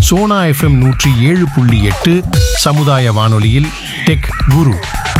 Sona FM நூற்றி ஏழு புள்ளி எட்டு சமுதாய வானொலியில் டெக் குரு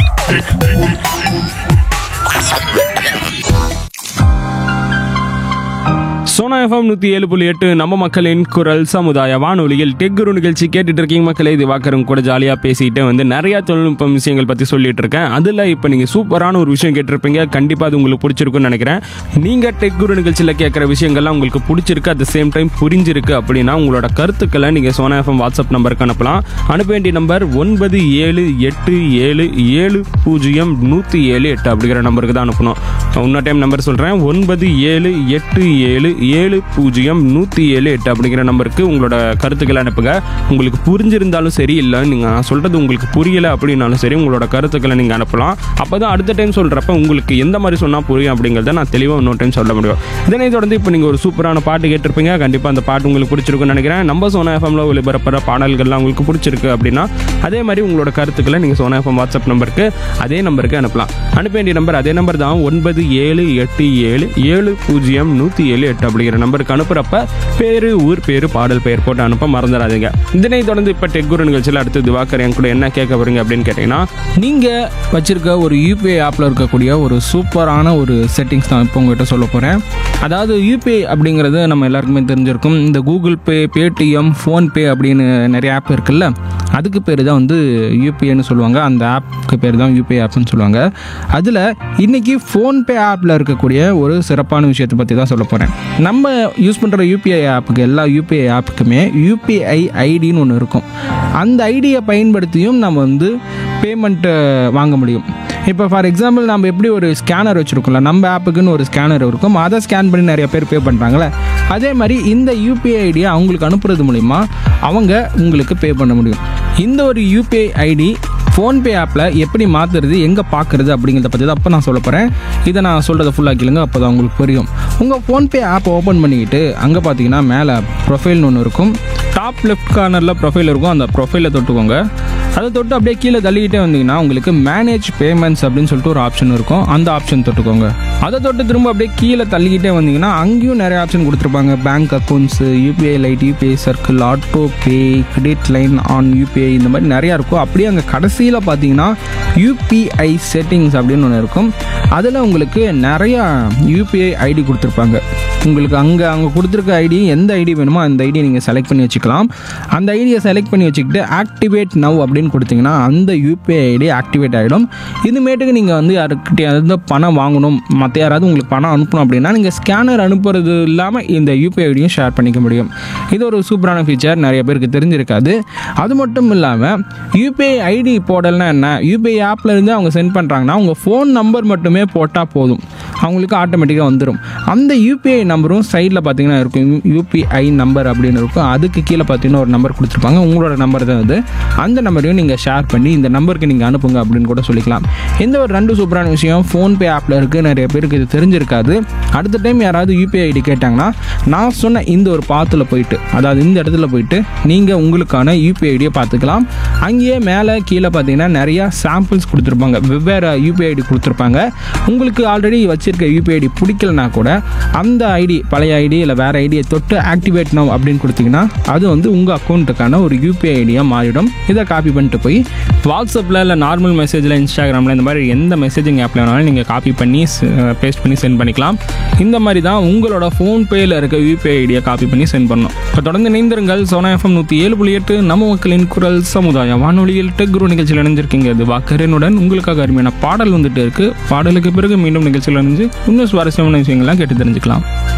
சோனா எஃப்எம் நூற்றி ஏழு புள்ளி எட்டு நம்ம மக்களின் குரல் சமுதாய வானொலியில் டெக்குரு நிகழ்ச்சி கேட்டுட்டு இருக்கீங்க மக்களே இது வாக்கரும் கூட ஜாலியாக பேசிட்டு வந்து நிறைய தொழில்நுட்பம் விஷயங்கள் பற்றி சொல்லிட்டு இருக்கேன் அதில் இப்போ நீங்கள் சூப்பரான ஒரு விஷயம் கேட்டிருப்பீங்க கண்டிப்பாக அது உங்களுக்கு பிடிச்சிருக்குன்னு நினைக்கிறேன் நீங்கள் டெக்குரு நிகழ்ச்சியில் கேட்குற விஷயங்கள்லாம் உங்களுக்கு பிடிச்சிருக்கு அட் த சேம் டைம் புரிஞ்சிருக்கு அப்படின்னா உங்களோட கருத்துக்களை நீங்கள் சோனா எஃப்எம் வாட்ஸ்அப் நம்பருக்கு அனுப்பலாம் அனுப்ப வேண்டிய நம்பர் ஒன்பது ஏழு எட்டு ஏழு ஏழு பூஜ்ஜியம் நூற்றி ஏழு எட்டு அப்படிங்கிற நம்பருக்கு தான் அனுப்பணும் இன்னொரு டைம் நம்பர் சொல்கிறேன் ஒன்பது ஏழு எட்டு ஏழு ஏழு பூஜ்ஜியம் நூற்றி ஏழு எட்டு அப்படிங்கிற நம்பருக்கு உங்களோட கருத்துக்களை அனுப்புங்க உங்களுக்கு புரிஞ்சிருந்தாலும் சரி இல்லை நீங்கள் நான் சொல்கிறது உங்களுக்கு புரியலை அப்படின்னாலும் சரி உங்களோட கருத்துக்களை நீங்கள் அனுப்பலாம் அப்போ தான் அடுத்த டைம் சொல்கிறப்ப உங்களுக்கு எந்த மாதிரி சொன்னால் புரியும் அப்படிங்கிறத நான் தெளிவாக இன்னொரு டைம் சொல்ல முடியும் இதனை தொடர்ந்து இப்போ நீங்கள் ஒரு சூப்பரான பாட்டு கேட்டிருப்பீங்க கண்டிப்பாக அந்த பாட்டு உங்களுக்கு பிடிச்சிருக்குன்னு நினைக்கிறேன் நம்ம சோனா எஃப்எம்ல ஒளிபரப்புற பாடல்கள்லாம் உங்களுக்கு பிடிச்சிருக்கு அப்படின்னா அதே மாதிரி உங்களோட கருத்துக்களை நீங்கள் சோனா எஃப்எம் வாட்ஸ்அப் நம்பருக்கு அதே நம்பருக்கு அனுப்பலாம் அனுப்ப வேண்டிய நம்பர் அதே நம்பர் தான் ஒன்பது ஏழு எட்டு ஏழு ஏழு பூஜ்ஜியம் நூற்றி ஏழு எட்டு அப்படிங்கிற நம்பருக்கு அனுப்புகிறப்ப பேரு ஊர் பேரு பாடல் பெயர் போட்டு அனுப்ப மறந்துடாதீங்க இதனை தொடர்ந்து இப்போ டெக்குரு நிகழ்ச்சியில் அடுத்து திவாகர் என் கூட என்ன கேட்க போறீங்க அப்படின்னு கேட்டிங்கன்னா நீங்கள் வச்சிருக்க ஒரு யூபிஐ ஆப்பில் இருக்கக்கூடிய ஒரு சூப்பரான ஒரு செட்டிங்ஸ் தான் இப்போ உங்ககிட்ட சொல்ல போகிறேன் அதாவது யூபிஐ அப்படிங்கிறது நம்ம எல்லாருக்குமே தெரிஞ்சிருக்கும் இந்த கூகுள் பே பேடிஎம் ஃபோன்பே அப்படின்னு நிறைய ஆப் இருக்குல்ல அதுக்கு பேர் தான் வந்து யூபிஐன்னு சொல்லுவாங்க அந்த ஆப்புக்கு பேர் தான் யூபிஐ ஆப்னு சொல்லுவாங்க அதில் இன்றைக்கி ஃபோன்பே ஆப்பில் இருக்கக்கூடிய ஒரு சிறப்பான விஷயத்தை பற்றி தான் சொல்ல போகிறேன் நம்ம யூஸ் பண்ணுற யூபிஐ ஆப்புக்கு எல்லா யூபிஐ ஆப்புக்குமே யூபிஐ ஐடின்னு ஒன்று இருக்கும் அந்த ஐடியை பயன்படுத்தியும் நம்ம வந்து பேமெண்ட்டை வாங்க முடியும் இப்போ ஃபார் எக்ஸாம்பிள் நம்ம எப்படி ஒரு ஸ்கேனர் வச்சுருக்கோம்ல நம்ம ஆப்புக்குன்னு ஒரு ஸ்கேனர் இருக்கும் அதை ஸ்கேன் பண்ணி நிறைய பேர் பே பண்ணுறாங்களே அதே மாதிரி இந்த யூபிஐ ஐடியை அவங்களுக்கு அனுப்புறது மூலிமா அவங்க உங்களுக்கு பே பண்ண முடியும் இந்த ஒரு யூபிஐ ஐடி ஃபோன்பே ஆப்பில் எப்படி மாற்றுறது எங்கே பார்க்குறது அப்படிங்கிறத பற்றி தான் அப்போ நான் சொல்ல போகிறேன் இதை நான் சொல்கிறத ஃபுல்லாக கேளுங்க அப்போ தான் உங்களுக்கு புரியும் உங்கள் ஃபோன்பே ஆப்பை ஓப்பன் பண்ணிக்கிட்டு அங்கே பார்த்தீங்கன்னா மேலே ப்ரொஃபைல்னு ஒன்று இருக்கும் டாப் லெஃப்ட் கார்னரில் ப்ரொஃபைல் இருக்கும் அந்த ப்ரொஃபைலை தொட்டுக்கோங்க அதை தொட்டு அப்படியே கீழே தள்ளிக்கிட்டே வந்தீங்கன்னா உங்களுக்கு மேனேஜ் பேமெண்ட்ஸ் அப்படின்னு சொல்லிட்டு ஒரு ஆப்ஷன் இருக்கும் அந்த ஆப்ஷன் தொட்டுக்கோங்க அதை தொட்டு திரும்ப அப்படியே கீழே தள்ளிக்கிட்டே வந்தீங்கன்னா அங்கேயும் நிறைய ஆப்ஷன் கொடுத்துருப்பாங்க bank accounts UPI lite UPI circle auto pay credit line on UPI இந்த மாதிரி நிறையா இருக்கும் அப்படியே அங்கே கடைசியில் பார்த்தீங்கன்னா யூபிஐ செட்டிங்ஸ் அப்படின்னு ஒன்று இருக்கும் அதில் உங்களுக்கு நிறையா யூபிஐ ஐடி கொடுத்துருப்பாங்க உங்களுக்கு அங்கே அங்கே கொடுத்துருக்க ஐடி எந்த ஐடி வேணுமோ அந்த ஐடியை நீங்கள் செலக்ட் பண்ணி வச்சுக்கலாம் அந்த ஐடியை செலக்ட் பண்ணி வச்சுக்கிட்டு ஆக்டிவேட் நவ் அப்படின்னு கொடுத்தீங்கன்னா அந்த யூபிஐ ஐடி ஆக்டிவேட் ஆகிடும் இதுமேட்டுக்கு நீங்கள் வந்து யாருக்கிட்ட பணம் வாங்கணும் மற்ற யாராவது உங்களுக்கு பணம் அனுப்பணும் அப்படின்னா நீங்கள் ஸ்கேனர் அனுப்புறது இல்லாமல் இந்த யூபிஐ ஐடியும் ஷேர் பண்ணிக்க முடியும் இது ஒரு சூப்பரான ஃபீச்சர் நிறைய பேருக்கு தெரிஞ்சிருக்காது அது மட்டும் இல்லாமல் யூபிஐ ஐடி போடலைன்னா என்ன யூபிஐ ஆப்பில் இருந்து அவங்க சென்ட் பண்ணுறாங்கன்னா உங்கள் ஃபோன் நம்பர் மட்டுமே போட்டால் போதும் அவங்களுக்கு ஆட்டோமேட்டிக்காக வந்துடும் அந்த யூபிஐ நம்பரும் சைடில் பார்த்தீங்கன்னா இருக்கும் யூபிஐ நம்பர் அப்படின்னு இருக்கும் அதுக்கு கீழே பார்த்தீங்கன்னா ஒரு நம்பர் கொடுத்துருப்பாங்க உங்களோட நம்பர் தான் அது அந்த நம்பரையும் நீங்கள் ஷேர் பண்ணி இந்த நம்பருக்கு நீங்கள் அனுப்புங்க அப்படின்னு கூட சொல்லிக்கலாம் இந்த ஒரு ரெண்டு சூப்பரான விஷயம் ஃபோன்பே ஆப்பில் இருக்குது நிறைய பேருக்கு இது தெரிஞ்சிருக்காது அடுத்த டைம் யாராவது யூபிஐ ஐடி கேட்டாங்கன்னா நான் சொன்ன இந்த ஒரு பாத்தில் போயிட்டு அதாவது இந்த இடத்துல போயிட்டு நீங்கள் உங்களுக்கான யூபிஐ ஐடியை பார்த்துக்கலாம் அங்கேயே மேலே கீழே பார்த்தீங்கன்னா நிறையா சாம்பிள்ஸ் கொடுத்துருப்பாங்க வெவ்வேறு யூபிஐ ஐடி கொடுத்துருப்பாங்க உங்களுக்கு ஆல்ரெடி வச்சிருக்க யூபிஐ ஐடி பிடிக்கலனா கூட அந்த ஐடி பழைய ஐடி இல்லை வேறு ஐடியை தொட்டு ஆக்டிவேட் நவ் அப்படின்னு கொடுத்தீங்கன்னா அது வந்து உங்கள் அக்கௌண்ட்டுக்கான ஒரு யூபிஐ ஐடியாக மாறிடும் இதை காப்பி பண்ணிட்டு போய் வாட்ஸ்அப்பில் இல்லை நார்மல் மெசேஜில் இன்ஸ்டாகிராமில் இந்த மாதிரி எந்த மெசேஜிங் ஆப்பில் வேணாலும் நீங்கள் காப்பி பண்ணி பேஸ்ட் பண்ணி சென்ட் பண்ணிக்கலாம் இந்த மாதிரி தான் உங்களோட ஃபோன்பேயில் இருக்க யூபிஐ ஐடியை காப்பி பண்ணி சென்ட் பண்ணணும் இப்போ தொடர்ந்து இணைந்திருங்கள் சோனா எஃப்எம் நூற்றி ஏழு புள்ளி எட்டு நம்ம மக்களின் குரல் சமுதாய வானொலியில் டெக் குரு நிகழ்ச்சியில் இணைஞ்சிருக்கீங்க இது வாக்கரனுடன் உங்களுக்காக அருமையான பாடல் வந்துட்டு இருக்கு பாடலுக்கு பிறகு மீண்டும் நிகழ்ச்சியில் இணைஞ்சு இன்னும் சுவாரஸ்யமான விஷயங்கள்லாம் கேட்டு தெரிஞ்சுக்கலாம்